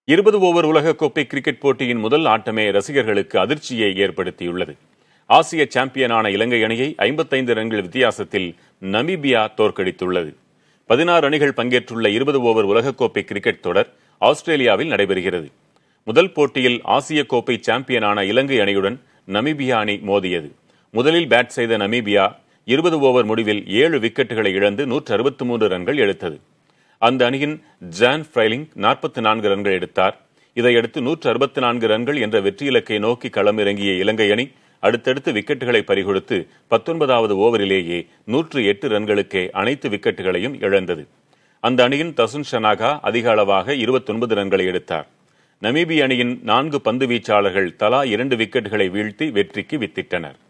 இருபது ஓவர் உலகக்கோப்பை கிரிக்கெட் போட்டியின் முதல் ஆட்டமே ரசிகர்களுக்கு அதிர்ச்சியை ஏற்படுத்தியுள்ளது ஆசிய சாம்பியனான இலங்கை அணியை ஐம்பத்தைந்து ரன்கள் வித்தியாசத்தில் நமீபியா தோற்கடித்துள்ளது பதினாறு அணிகள் பங்கேற்றுள்ள இருபது ஓவர் உலகக்கோப்பை கிரிக்கெட் தொடர் ஆஸ்திரேலியாவில் நடைபெறுகிறது முதல் போட்டியில் ஆசிய கோப்பை சாம்பியனான இலங்கை அணியுடன் நமீபியா அணி மோதியது முதலில் பேட் செய்த நமீபியா இருபது ஓவர் முடிவில் ஏழு விக்கெட்டுகளை இழந்து நூற்று அறுபத்தி மூன்று ரன்கள் எடுத்தது அந்த அணியின் ஜான் ஃப்ரைலிங் நாற்பத்தி நான்கு ரன்கள் எடுத்தார் இதையடுத்து நூற்று அறுபத்தி நான்கு ரன்கள் என்ற வெற்றி இலக்கை நோக்கி களமிறங்கிய இலங்கை அணி அடுத்தடுத்து விக்கெட்டுகளை பறிகொடுத்து பத்தொன்பதாவது ஓவரிலேயே நூற்று எட்டு ரன்களுக்கே அனைத்து விக்கெட்டுகளையும் இழந்தது அந்த அணியின் தசுன் ஷனாகா அதிக அளவாக இருபத்தொன்பது ரன்களை எடுத்தார் நமீபிய அணியின் நான்கு பந்து வீச்சாளர்கள் தலா இரண்டு விக்கெட்டுகளை வீழ்த்தி வெற்றிக்கு வித்திட்டனர்